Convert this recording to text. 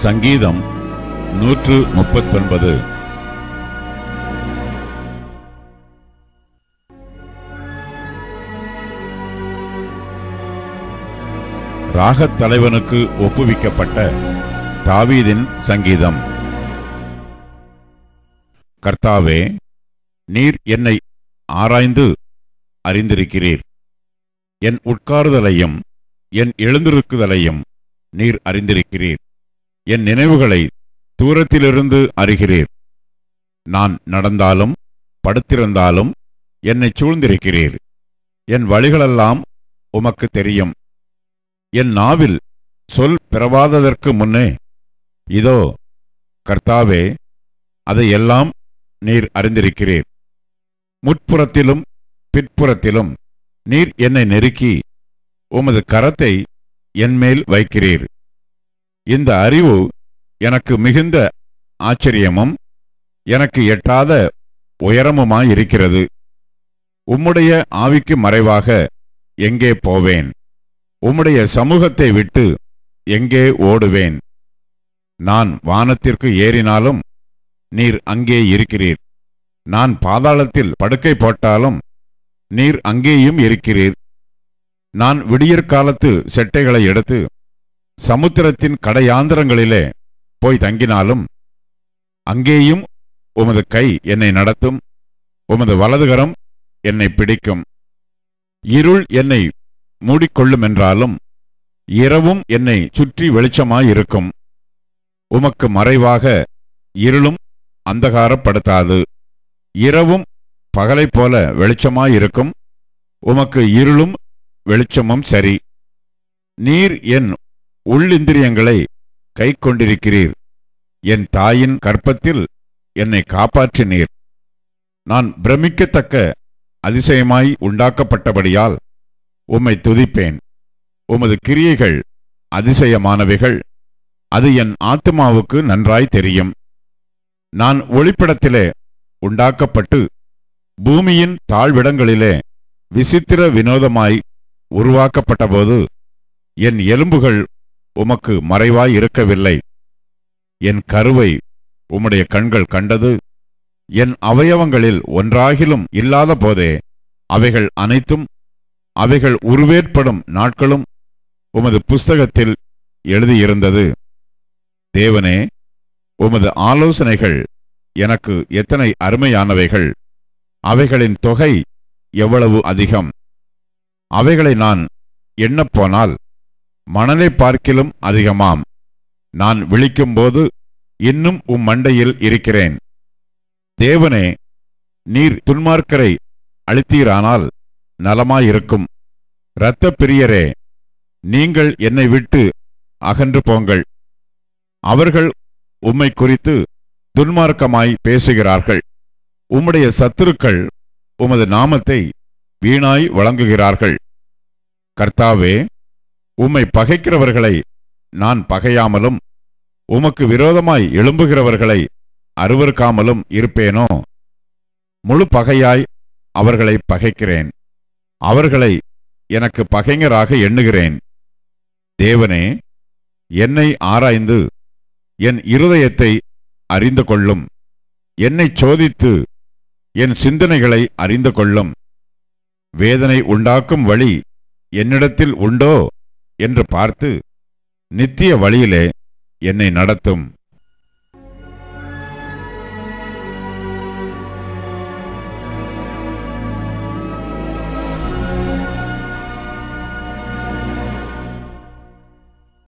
சங்கீதம் நூற்று முப்பத்தொன்பது ராகத் தலைவனுக்கு ஒப்புவிக்கப்பட்ட தாவீதின் சங்கீதம் கர்த்தாவே நீர் என்னை ஆராய்ந்து அறிந்திருக்கிறீர் என் உட்காருதலையும் என் எழுந்திருக்குதலையும் நீர் அறிந்திருக்கிறீர் என் நினைவுகளை தூரத்திலிருந்து அறிகிறீர் நான் நடந்தாலும் படுத்திருந்தாலும் என்னை சூழ்ந்திருக்கிறீர் என் வழிகளெல்லாம் உமக்கு தெரியும் என் நாவில் சொல் பிறவாததற்கு முன்னே இதோ கர்த்தாவே அதையெல்லாம் நீர் அறிந்திருக்கிறீர் முற்புறத்திலும் பிற்புறத்திலும் நீர் என்னை நெருக்கி உமது கரத்தை என்மேல் வைக்கிறீர் இந்த அறிவு எனக்கு மிகுந்த ஆச்சரியமும் எனக்கு எட்டாத உயரமுமாயிருக்கிறது உம்முடைய ஆவிக்கு மறைவாக எங்கே போவேன் உம்முடைய சமூகத்தை விட்டு எங்கே ஓடுவேன் நான் வானத்திற்கு ஏறினாலும் நீர் அங்கே இருக்கிறீர் நான் பாதாளத்தில் படுக்கை போட்டாலும் நீர் அங்கேயும் இருக்கிறீர் நான் விடியற்காலத்து செட்டைகளை எடுத்து சமுத்திரத்தின் கடையாந்திரங்களிலே போய் தங்கினாலும் அங்கேயும் உமது கை என்னை நடத்தும் உமது வலதுகரம் என்னை பிடிக்கும் இருள் என்னை மூடிக்கொள்ளுமென்றாலும் இரவும் என்னை சுற்றி வெளிச்சமாயிருக்கும் உமக்கு மறைவாக இருளும் அந்தகாரப்படுத்தாது இரவும் பகலைப் போல வெளிச்சமாயிருக்கும் உமக்கு இருளும் வெளிச்சமும் சரி நீர் என் உள்ளிந்திரியங்களை கை கொண்டிருக்கிறீர் என் தாயின் கற்பத்தில் என்னை காப்பாற்றினீர் நான் பிரமிக்கத்தக்க அதிசயமாய் உண்டாக்கப்பட்டபடியால் உம்மை துதிப்பேன் உமது கிரியைகள் அதிசயமானவைகள் அது என் ஆத்மாவுக்கு நன்றாய் தெரியும் நான் ஒளிப்படத்திலே உண்டாக்கப்பட்டு பூமியின் தாழ்விடங்களிலே விசித்திர வினோதமாய் உருவாக்கப்பட்டபோது என் எலும்புகள் உமக்கு மறைவாய் இருக்கவில்லை என் கருவை உம்முடைய கண்கள் கண்டது என் அவயவங்களில் ஒன்றாகிலும் இல்லாத போதே அவைகள் அனைத்தும் அவைகள் உருவேற்படும் நாட்களும் உமது புஸ்தகத்தில் எழுதியிருந்தது தேவனே உமது ஆலோசனைகள் எனக்கு எத்தனை அருமையானவைகள் அவைகளின் தொகை எவ்வளவு அதிகம் அவைகளை நான் எண்ணப்போனால் மணலை பார்க்கிலும் அதிகமாம் நான் விழிக்கும்போது இன்னும் உம் மண்டையில் இருக்கிறேன் தேவனே நீர் துன்மார்க்கரை அழித்தீரானால் நலமாயிருக்கும் இரத்தப் பிரியரே நீங்கள் என்னை விட்டு அகன்று போங்கள் அவர்கள் உம்மை குறித்து துன்மார்க்கமாய் பேசுகிறார்கள் உம்முடைய சத்துருக்கள் உமது நாமத்தை வீணாய் வழங்குகிறார்கள் கர்த்தாவே உம்மை பகைக்கிறவர்களை நான் பகையாமலும் உமக்கு விரோதமாய் எழும்புகிறவர்களை அருவருக்காமலும் இருப்பேனோ முழு பகையாய் அவர்களை பகைக்கிறேன் அவர்களை எனக்கு பகைஞராக எண்ணுகிறேன் தேவனே என்னை ஆராய்ந்து என் இருதயத்தை அறிந்து கொள்ளும் என்னைச் சோதித்து என் சிந்தனைகளை அறிந்து கொள்ளும் வேதனை உண்டாக்கும் வழி என்னிடத்தில் உண்டோ என்று பார்த்து நித்திய வழியிலே என்னை நடத்தும்